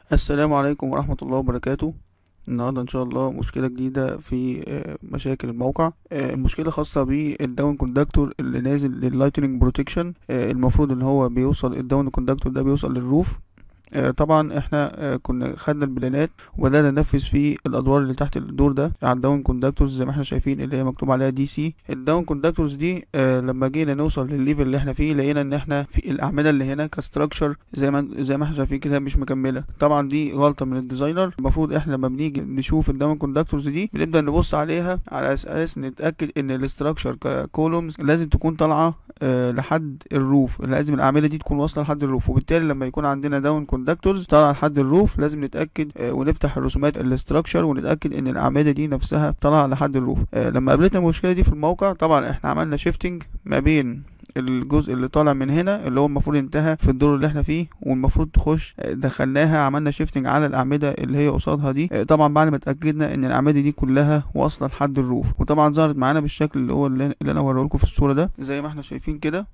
السلام عليكم ورحمة الله وبركاته النهاردة إن شاء الله مشكلة جديدة في آه، مشاكل الموقع آه، المشكلة خاصة بالداون كوندكتور اللي نازل لللايتنينج بروتكشن المفروض إن هو بيوصل الداون كوندكتور ده بيوصل للروف آه، طبعا احنا آه، كنا خدنا البلانات وبدأنا ننفذ في الأدوار اللي تحت الدور ده على الداون كوندكتورز زي ما احنا شايفين اللي هي مكتوب عليها دي سي الداون كوندكتورز دي آه، لما جينا نوصل للليفل اللي احنا فيه لقينا ان احنا في الأعمدة اللي هنا كستراكشر زي ما زي ما احنا شايفين كده مش مكملة طبعا دي غلطة من الديزاينر المفروض احنا لما بنيجي نشوف الداون كوندكتورز دي بنبدأ نبص عليها على أساس نتأكد ان الاستراكشر ككولومز لازم تكون طالعة آه، لحد الروف لازم الأعمدة دي تكون واصلة لحد الروف وبالتالي لما يكون عندنا داون كوندكتورز طالعة لحد الروف لازم نتأكد آه، ونفتح الرسومات الاستراكشر ونتأكد ان الأعمدة دي نفسها طالعة لحد الروف آه، لما قابلتنا المشكلة دي في الموقع طبعا احنا عملنا شيفتنج ما بين الجزء اللي طالع من هنا اللي هو المفروض انتهى في الدور اللي احنا فيه والمفروض تخش آه، دخلناها عملنا شيفتنج على الأعمدة اللي هي قصادها دي آه، طبعا بعد ما اتأكدنا ان الأعمدة دي كلها واصلة لحد الروف وطبعا ظهرت معانا بالشكل اللي هو اللي اللي انا هوريه لكم في الصورة ده زي ما احنا شايفين كده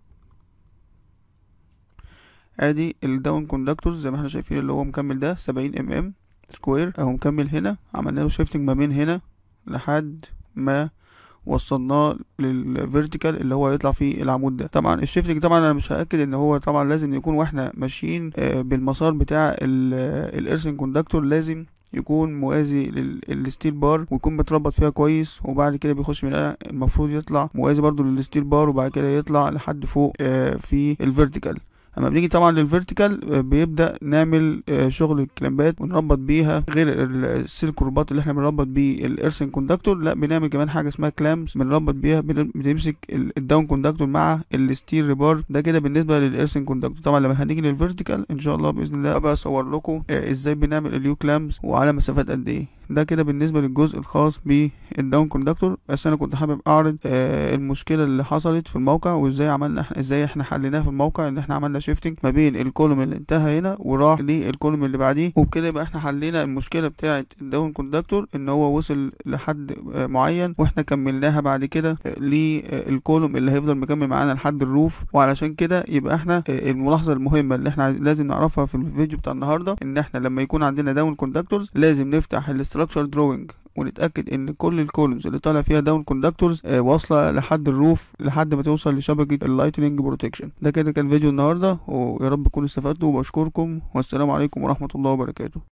ادي الداون كوندكتورز زي ما احنا شايفين اللي هو مكمل ده 70 ام ام سكوير اهو مكمل هنا عملنا له شيفتنج ما بين هنا لحد ما وصلناه للفيرتيكال اللي هو يطلع فيه العمود ده طبعا الشيفتنج طبعا انا مش هاكد ان هو طبعا لازم يكون واحنا ماشيين آه، بالمسار بتاع الارسن كوندكتور لازم يكون موازي للستيل بار ويكون متربط فيها كويس وبعد كده بيخش من هنا المفروض يطلع موازي برضو للستيل بار وبعد كده يطلع لحد فوق آه، في الفيرتيكال اما بنيجي طبعا للفيرتيكال آه، بيبدا نعمل آه، شغل الكلامبات ونربط بيها غير ال- السلك رباط اللي احنا بنربط بيه الارسن كوندكتور لا بنعمل كمان حاجه اسمها كلامز بنربط بيها بن- بتمسك ال- الداون كوندكتور مع الستيل ريبار ده كده بالنسبه للارسن كوندكتور طبعا لما هنيجي للفيرتيكال ان شاء الله باذن الله ابقى اصور لكم آه، ازاي بنعمل اليو كلامز وعلى مسافات قد ايه ده كده بالنسبه للجزء الخاص بالداون كوندكتور بس انا كنت حابب اعرض آه، المشكله اللي حصلت في الموقع وازاي عملنا إحنا- ازاي احنا حليناها في الموقع ان احنا عملنا شيفتنج ما بين الكولوم اللي انتهى هنا وراح للكولوم اللي بعديه وبكده يبقى احنا حلينا المشكله بتاعه الداون كوندكتور ان هو وصل لحد آه، معين واحنا كملناها بعد كده آه، للكولوم اللي هيفضل مكمل معانا لحد الروف وعلشان كده يبقى احنا آه، الملاحظه المهمه اللي احنا عايز- لازم نعرفها في الفيديو بتاع النهارده ان احنا لما يكون عندنا داون كوندكتورز لازم نفتح الاستراكشر دروينج ونتاكد ان كل الكولومز اللي طالع فيها داون كوندكتورز واصله لحد الروف لحد ما توصل لشبكه اللايتنينج بروتكشن ده كده كان فيديو النهارده ويا رب تكونوا استفدتوا وبشكركم والسلام عليكم ورحمه الله وبركاته